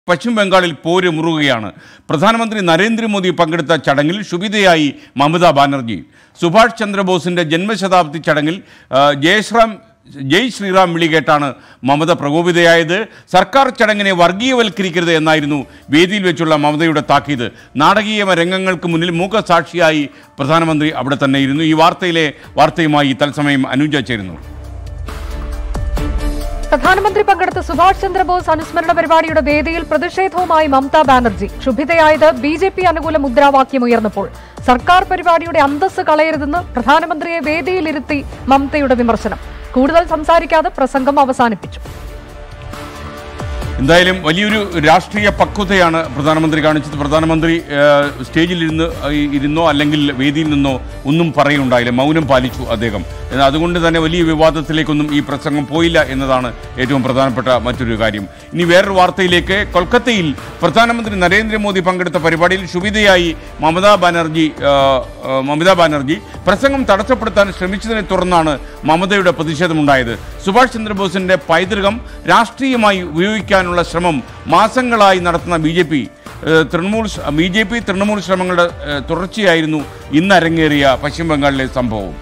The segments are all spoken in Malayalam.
പശ്ചിമ ബംഗാളിൽ പോര് മുറുകയാണ് പ്രധാനമന്ത്രി നരേന്ദ്രമോദി പങ്കെടുത്ത ചടങ്ങിൽ ക്ഷുഭിതയായി മമതാ ബാനർജി സുഭാഷ് ചന്ദ്രബോസിന്റെ ജന്മശതാബ്ദി ചടങ്ങിൽ ആ, ജയശ്രാം ജയ് ശ്രീറാം വിളി കേട്ടാണ് മമത പ്രകോപിതയായത് സർക്കാർ ചടങ്ങിനെ വർഗീയവൽക്കരിക്കരുത് എന്നായിരുന്നു വേദിയിൽ വെച്ചുള്ള മമതയുടെ താക്കീത് നാടകീയ രംഗങ്ങൾക്ക് മുന്നിൽ മൂക്കസാക്ഷിയായി പ്രധാനമന്ത്രി അവിടെ തന്നെ ഇരുന്നു ഈ വാർത്തയിലെ വാർത്തയുമായി തത്സമയം അനുജ ചേരുന്നു പ്രധാനമന്ത്രി പങ്കെടുത്ത സുഭാഷ് ചന്ദ്രബോസ് അനുസ്മരണ പരിപാടിയുടെ വേദിയിൽ പ്രതിഷേധവുമായി മമതാ ബാനർജി ക്ഷുഭിതയായത് ബി ജെ പി അനുകൂല മുദ്രാവാക്യം ഉയർന്നപ്പോൾ സർക്കാർ പരിപാടിയുടെ അന്തസ് കളയരുതെന്ന് പ്രധാനമന്ത്രിയെ വേദിയിലിരുത്തി മമതയുടെ വിമർശനം കൂടുതൽ സംസാരിക്കാതെ പ്രസംഗം അവസാനിപ്പിച്ചു എന്തായാലും വലിയൊരു രാഷ്ട്രീയ പക്വതയാണ് പ്രധാനമന്ത്രി കാണിച്ചത് പ്രധാനമന്ത്രി ആ, സ്റ്റേജിൽ ഇരുന്ന് ആ, ഇരുന്നോ അല്ലെങ്കിൽ വേദിയിൽ നിന്നോ ഒന്നും പറയുണ്ടായില്ല മൗനം പാലിച്ചു അദ്ദേഹം എന്നാൽ അതുകൊണ്ട് തന്നെ വലിയ വിവാദത്തിലേക്കൊന്നും ഈ പ്രസംഗം പോയില്ല എന്നതാണ് ഏറ്റവും പ്രധാനപ്പെട്ട മറ്റൊരു കാര്യം ഇനി വേറൊരു വാർത്തയിലേക്ക് കൊൽക്കത്തയിൽ പ്രധാനമന്ത്രി നരേന്ദ്രമോദി പങ്കെടുത്ത പരിപാടിയിൽ ക്ഷുഭിതയായി മമതാ ബാനർജി ആ, ആ, മമതാ ബാനർജി പ്രസംഗം തടസ്സപ്പെടുത്താൻ ശ്രമിച്ചതിനെ തുടർന്നാണ് മമതയുടെ പ്രതിഷേധമുണ്ടായത് സുഭാഷ് ചന്ദ്രബോസിന്റെ പൈതൃകം രാഷ്ട്രീയമായി ഉപയോഗിക്കാനുള്ള ശ്രമം മാസങ്ങളായി നടത്തുന്ന B J P Trinamool B J P Trinamool ശ്രമങ്ങളുടെ ഏഹ്, തുടർച്ചയായിരുന്നു ഇന്ന് അരങ്ങേറിയ പശ്ചിമ ബംഗാളിലെ സംഭവം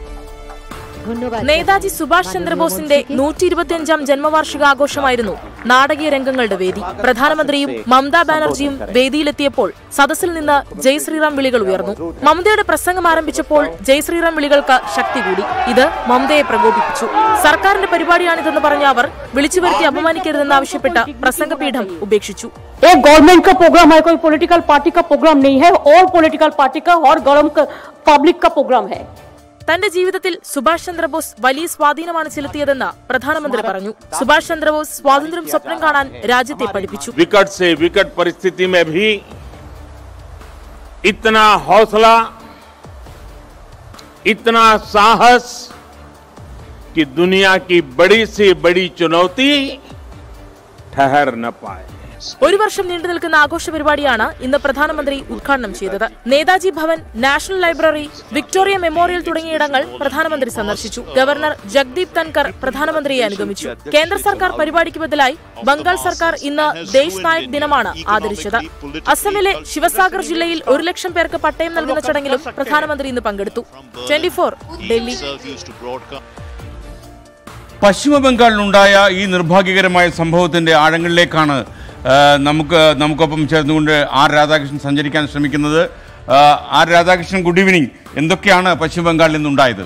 നേതാജി സുഭാഷ് ചന്ദ്രബോസിന്റെ നൂറ്റി ഇരുപത്തിയഞ്ചാം ജന്മവാർഷികാഘോഷമായിരുന്നു നാടകീയ രംഗങ്ങളുടെ വേദി പ്രധാനമന്ത്രിയും മമതാ ബാനർജിയും വേദിയിലെത്തിയപ്പോൾ സദസ്സിൽ നിന്ന് ജയ് ശ്രീറാം വിളികൾ ഉയർന്നു മമതയുടെ പ്രസംഗം ആരംഭിച്ചപ്പോൾ ജയ് ശ്രീറാം വിളികൾക്ക് ശക്തി കൂടി ഇത് മമതയെ പ്രകോപിപ്പിച്ചു സർക്കാരിന്റെ പരിപാടിയാണിതെന്ന് പറഞ്ഞ അവർ വിളിച്ചു വരുത്തി അപമാനിക്കരുതെന്നാവശ്യപ്പെട്ട് പ്രസംഗപീഠം ഉപേക്ഷിച്ചു एक गवर्नमेंट का प्रोग्राम है कोई पॉलिटिकल पार्टी का प्रोग्राम नहीं है और पॉलिटिकल पार्टी का और गरम पब्लिक का प्रोग्राम है തന്റെ ജീവിതത്തിൽ സുഭാഷ് ചന്ദ്രബോസ് വലിയ സ്വാധീനമാണ് ചെലുത്തിയതെന്ന് പ്രധാനമന്ത്രി പറഞ്ഞു സുഭാഷ് ചന്ദ്രബോസ് സ്വാതന്ത്ര്യം സ്വപ്നം കാണാൻ രാജ്യത്തെ പഠിപ്പിച്ചു विकट से विकट परिस्थिति में भी इतना हौसला इतना साहस कि दुनिया की बड़ी से बड़ी चुनौती ठहर न पाए ഒരു വർഷം നീണ്ടു നിൽക്കുന്ന ആഘോഷ പരിപാടിയാണ് ഇന്ന് പ്രധാനമന്ത്രി ഉദ്ഘാടനം ചെയ്തത് Netaji Bhavan national library Victoria memorial തുടങ്ങിയിടങ്ങൾ പ്രധാനമന്ത്രി സന്ദർശിച്ചു ഗവർണർ ജഗ്ദീപ് ധൻകർ പ്രധാനമന്ത്രിയെ അനുഗമിച്ചു കേന്ദ്ര സർക്കാർ പരിപാടിക്ക് ബദലായി ബംഗാൾ സർക്കാർ ഇന്ന് ദേശ് നായക് ദിനമാണ് ആദരിച്ചത് അസമിലെ ശിവസാഗർ ജില്ലയിൽ ഒരു ലക്ഷം പേർക്ക് പട്ടയം നൽകുന്ന ചടങ്ങിലും പ്രധാനമന്ത്രി ഇന്ന് പങ്കെടുത്തു ട്വന്റി ഡൽഹി പശ്ചിമ ബംഗാളിലുണ്ടായ ഈ നിർഭാഗ്യകരമായ സംഭവത്തിന്റെ ആഴങ്ങളിലേക്കാണ് ആ, നമുക്ക് നമുക്കൊപ്പം ചേർന്നുകൊണ്ട് ആർ രാധാകൃഷ്ണൻ സഞ്ചരിക്കാൻ ശ്രമിക്കുന്നത് ആ, ആർ രാധാകൃഷ്ണൻ ഗുഡ് ഈവനിങ് എന്തൊക്കെയാണ് പശ്ചിമ ബംഗാളിൽ നിന്നുണ്ടായത്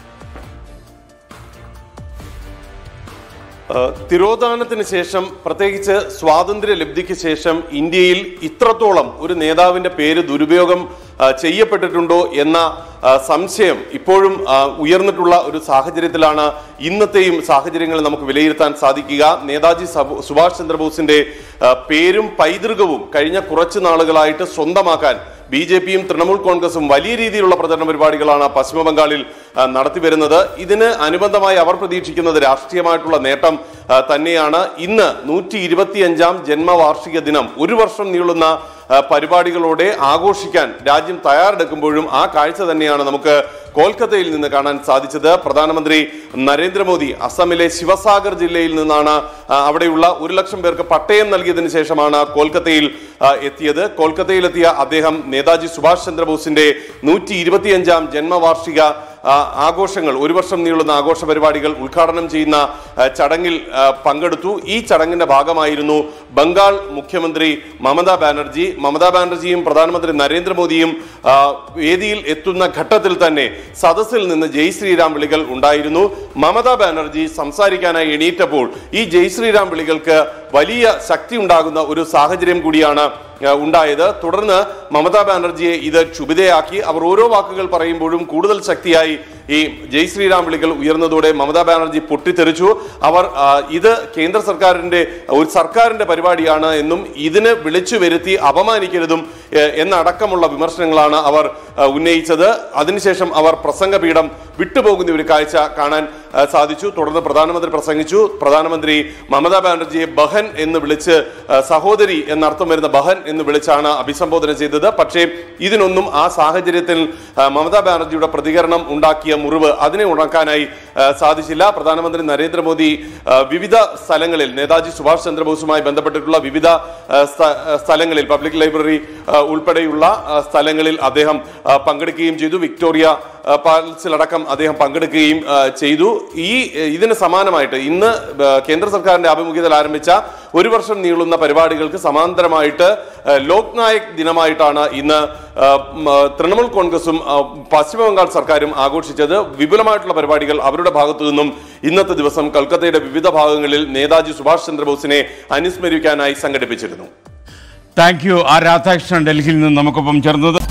ഏഹ് തിരോധാനത്തിന് ശേഷം പ്രത്യേകിച്ച് സ്വാതന്ത്ര്യ ലബ്ധിക്ക് ശേഷം ഇന്ത്യയിൽ ഇത്രത്തോളം ഒരു നേതാവിന്റെ പേര് ദുരുപയോഗം ആ, ചെയ്യപ്പെട്ടിട്ടുണ്ടോ എന്ന ആ, സംശയം ഇപ്പോഴും ആ, ഉയർന്നിട്ടുള്ള ഒരു സാഹചര്യത്തിലാണ് ഇന്നത്തെയും സാഹചര്യങ്ങൾ നമുക്ക് വിലയിരുത്താൻ സാധിക്കുക നേതാജി സബ- സുഭാഷ് ചന്ദ്രബോസിന്റെ ആ, പേരും പൈതൃകവും കഴിഞ്ഞ കുറച്ചു നാളുകളായിട്ട് സ്വന്തമാക്കാൻ ബി ജെ പിയും തൃണമൂൽ കോൺഗ്രസും വലിയ രീതിയിലുള്ള പ്രചരണ പരിപാടികളാണ് പശ്ചിമ ബംഗാളിൽ ആ, നടത്തിവരുന്നത് ഇതിന് അനുബന്ധമായി അവർ പ്രതീക്ഷിക്കുന്നത് രാഷ്ട്രീയമായിട്ടുള്ള നേട്ടം ആ, തന്നെയാണ് ഇന്ന് നൂറ്റി ഇരുപത്തിയഞ്ചാം ജന്മവാർഷിക ദിനം ഒരു വർഷം നീളുന്ന ആ, പരിപാടികളോടെ ആഘോഷിക്കാൻ രാജ്യം തയ്യാറെടുക്കുമ്പോഴും ആ കാഴ്ച തന്നെയാണ് നമുക്ക് കോൽക്കത്തയിൽ നിന്ന് കാണാൻ സാധിച്ചത് പ്രധാനമന്ത്രി നരേന്ദ്രമോദി അസമിലെ ശിവസാഗർ ജില്ലയിൽ നിന്നാണ് ആ, അവിടെയുള്ള ഒരു ലക്ഷം പേർക്ക് പട്ടയം നൽകിയതിനു ശേഷമാണ് കോൽക്കത്തയിൽ ആ, എത്തിയത് കോൽക്കത്തയിലെത്തിയ അദ്ദേഹം നേതാജി സുഭാഷ് ചന്ദ്രബോസിന്റെ നൂറ്റി ഇരുപത്തിയഞ്ചാം ജന്മവാർഷിക ആ, ആഘോഷങ്ങൾ ഒരു വർഷം നീളുന്ന ആഘോഷ പരിപാടികൾ ഉദ്ഘാടനം ചെയ്യുന്ന ആ, ചടങ്ങിൽ ആ, പങ്കെടുത്തു ഈ ചടങ്ങിന്റെ ഭാഗമായിരുന്നു ബംഗാൾ മുഖ്യമന്ത്രി മമതാ ബാനർജി മമതാ ബാനർജിയും പ്രധാനമന്ത്രി നരേന്ദ്രമോദിയും ആ, വേദിയിൽ എത്തുന്ന ഘട്ടത്തിൽ തന്നെ സദസ്സിൽ നിന്ന് ജയ് ശ്രീരാം വിളികൾ ഉണ്ടായിരുന്നു മമതാ ബാനർജി സംസാരിക്കാനായി എണീറ്റപ്പോൾ ഈ ജയ് ശ്രീരാം വിളികൾക്ക് വലിയ ശക്തി ഉണ്ടാകുന്ന ഒരു സാഹചര്യം കൂടിയാണ് ആ, ഉണ്ടായത് തുടർന്ന് മമതാ ബാനർജിയെ ഇത് ക്ഷുഭിതയാക്കി അവർ ഓരോ വാക്കുകൾ പറയുമ്പോഴും കൂടുതൽ ശക്തിയായി ഈ ജയ് ശ്രീരാം വിളികൾ ഉയർന്നതോടെ മമതാ ബാനർജി പൊട്ടിത്തെറിച്ചു അവർ ആ, ഇത് കേന്ദ്ര സർക്കാരിന്റെ ഒരു സർക്കാരിന്റെ പരിപാടിയാണ് എന്നും ഇതിന് വിളിച്ചു വരുത്തി അപമാനിക്കരുതും ഏ, എന്നടക്കമുള്ള വിമർശനങ്ങളാണ് അവർ ആ, ഉന്നയിച്ചത് അതിനുശേഷം അവർ പ്രസംഗപീഠം വിട്ടുപോകുന്ന ഒരു കാഴ്ച കാണാൻ ആ, സാധിച്ചു തുടർന്ന് പ്രധാനമന്ത്രി പ്രസംഗിച്ചു പ്രധാനമന്ത്രി മമതാ ബാനർജിയെ ബഹൻ എന്ന് വിളിച്ച് ആ, സഹോദരി എന്നർത്ഥം വരുന്ന ബഹൻ എന്ന് വിളിച്ചാണ് അഭിസംബോധന ചെയ്തത് പക്ഷേ ഇതിനൊന്നും ആ സാഹചര്യത്തിൽ ആ, മമതാ ബാനർജിയുടെ പ്രതികരണം ഉണ്ടാക്കിയ മുറിവ് അതിനെ ഉണക്കാനായി ആ, സാധിച്ചില്ല പ്രധാനമന്ത്രി നരേന്ദ്രമോദി ആ, വിവിധ സ്ഥലങ്ങളിൽ നേതാജി സുഭാഷ് ചന്ദ്രബോസുമായി ബന്ധപ്പെട്ടിട്ടുള്ള വിവിധ ആ, സ്ഥ- ആ, സ്ഥലങ്ങളിൽ പബ്ലിക് ലൈബ്രറി ആ, ഉൾപ്പെടെയുള്ള ആ, സ്ഥലങ്ങളിൽ അദ്ദേഹം ആ, പങ്കെടുക്കുകയും ചെയ്തു വിക്ടോറിയ ആ, പാലസിലടക്കം അദ്ദേഹം പങ്കെടുക്കുകയും ആ, ചെയ്തു ഈ എ, ഇതിന് സമാനമായിട്ട് ഇന്ന് ആ, കേന്ദ്ര സർക്കാരിന്റെ ആഭിമുഖ്യത്തിൽ ആരംഭിച്ച ഒരു വർഷം നീളുന്ന പരിപാടികൾക്ക് സമാന്തരമായിട്ട് ആ, ലോക് നായക് ദിനമായിട്ടാണ് ഇന്ന് ആ, ഉം, ആ, തൃണമൂൽ കോൺഗ്രസും ആ, പശ്ചിമ ബംഗാൾ സർക്കാരും ആഘോഷിച്ചത് വിപുലമായിട്ടുള്ള പരിപാടികൾ അവരുടെ ഭാഗത്തു നിന്നും ഇന്നത്തെ ദിവസം കൽക്കത്തയുടെ വിവിധ ഭാഗങ്ങളിൽ നേതാജി സുഭാഷ് ചന്ദ്രബോസിനെ അനുസ്മരിക്കാനായി സംഘടിപ്പിച്ചിരുന്നു താങ്ക് യു ആർ രാധാകൃഷ്ണൻ ഡൽഹിയിൽ നിന്ന് നമുക്കൊപ്പം ചേർന്നത്